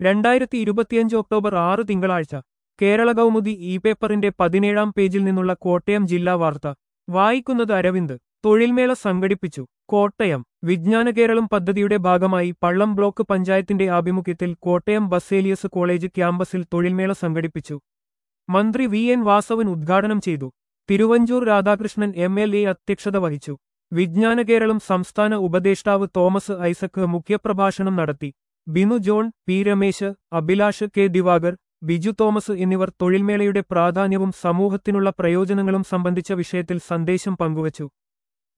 രണ്ടായിരത്തി ഇരുപത്തിയഞ്ച് ഒക്ടോബർ ആറ് തിങ്കളാഴ്ച കേരള കൗമുദി ഇ പേപ്പറിന്റെ പതിനേഴാം പേജിൽ നിന്നുള്ള കോട്ടയം ജില്ലാ വാർത്ത വായിക്കുന്നത് അരവിന്ദ് തൊഴിൽമേള സംഘടിപ്പിച്ചു കോട്ടയം വിജ്ഞാന കേരളം പദ്ധതിയുടെ ഭാഗമായി പള്ളം ബ്ലോക്ക് പഞ്ചായത്തിന്റെ ആഭിമുഖ്യത്തിൽ കോട്ടയം ബസേലിയസ് കോളേജ് ക്യാമ്പസിൽ തൊഴിൽമേള സംഘടിപ്പിച്ചു മന്ത്രി വി എൻ വാസവൻ ഉദ്ഘാടനം ചെയ്തു Thiruvanchoor Radhakrishnan M L A അധ്യക്ഷത വഹിച്ചു വിജ്ഞാന കേരളം സംസ്ഥാന ഉപദേഷ്ടാവ് തോമസ് ഐസക് മുഖ്യപ്രഭാഷണം നടത്തി ബിനു ജോൺ പി രമേശ് അഭിലാഷ് കെ ദിവാകർ ബിജു തോമസ് എന്നിവർ തൊഴിൽമേളയുടെ പ്രാധാന്യവും സമൂഹത്തിനുള്ള പ്രയോജനങ്ങളും സംബന്ധിച്ച വിഷയത്തിൽ സന്ദേശം പങ്കുവച്ചു